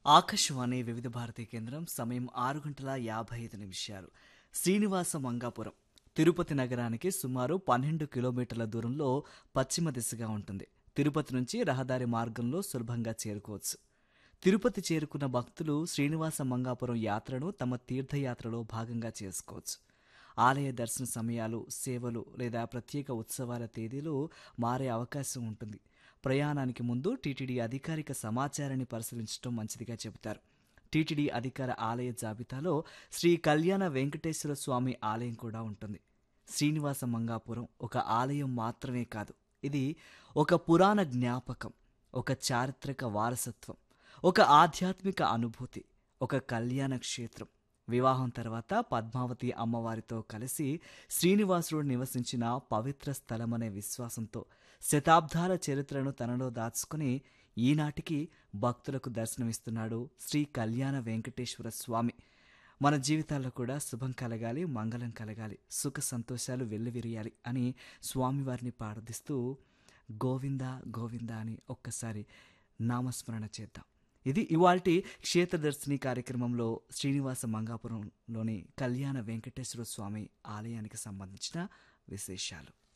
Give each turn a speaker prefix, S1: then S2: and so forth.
S1: ఆకాశవాణి వివిధ భారతి కేంద్రం సమయం ఆరు గంటల యాభై ఐదు నిమిషాలు శ్రీనివాస మంగాపురం తిరుపతి నగరానికి సుమారు పన్నెండు కిలోమీటర్ల దూరంలో పశ్చిమ దిశగా ఉంటుంది తిరుపతి నుంచి రహదారి మార్గంలో సులభంగా చేరుకోవచ్చు తిరుపతి చేరుకున్న భక్తులు శ్రీనివాస మంగాపురం యాత్రను తమ తీర్థయాత్రలో భాగంగా చేసుకోవచ్చు ఆలయ దర్శన సమయాలు సేవలు లేదా ప్రత్యేక ఉత్సవాల తేదీలు మారే అవకాశం ఉంటుంది ప్రయాణానికి ముందు టీటీడీ అధికారిక సమాచారాన్ని పరిశీలించడం మంచిదిగా చెబుతారు టీటీడీ అధికార ఆలయ జాబితాలో శ్రీ కళ్యాణ వెంకటేశ్వర స్వామి ఆలయం కూడా ఉంటుంది శ్రీనివాస మంగాపురం ఒక ఆలయం మాత్రమే కాదు ఇది ఒక పురాణ జ్ఞాపకం ఒక చారిత్రక వారసత్వం ఒక ఆధ్యాత్మిక అనుభూతి ఒక కళ్యాణ క్షేత్రం వివాహం తర్వాత పద్మావతి అమ్మవారితో కలిసి శ్రీనివాసుడు నివసించిన పవిత్ర స్థలమనే విశ్వాసంతో శతాబ్దాల చరిత్రను తనలో దాచుకుని ఈనాటికి భక్తులకు దర్శనమిస్తున్నాడు శ్రీ కళ్యాణ వెంకటేశ్వర స్వామి మన జీవితాల్లో కూడా శుభం కలగాలి మంగళం కలగాలి సుఖ సంతోషాలు వెల్లివిరియాలి అని స్వామివారిని ప్రార్థిస్తూ గోవింద గోవింద అని ఒక్కసారి నామస్మరణ చేద్దాం ఇది ఇవాల్టి క్షేత్రదర్శిని కార్యక్రమంలో శ్రీనివాస మంగాపురంలోని కళ్యాణ వెంకటేశ్వర స్వామి ఆలయానికి సంబంధించిన విశేషాలు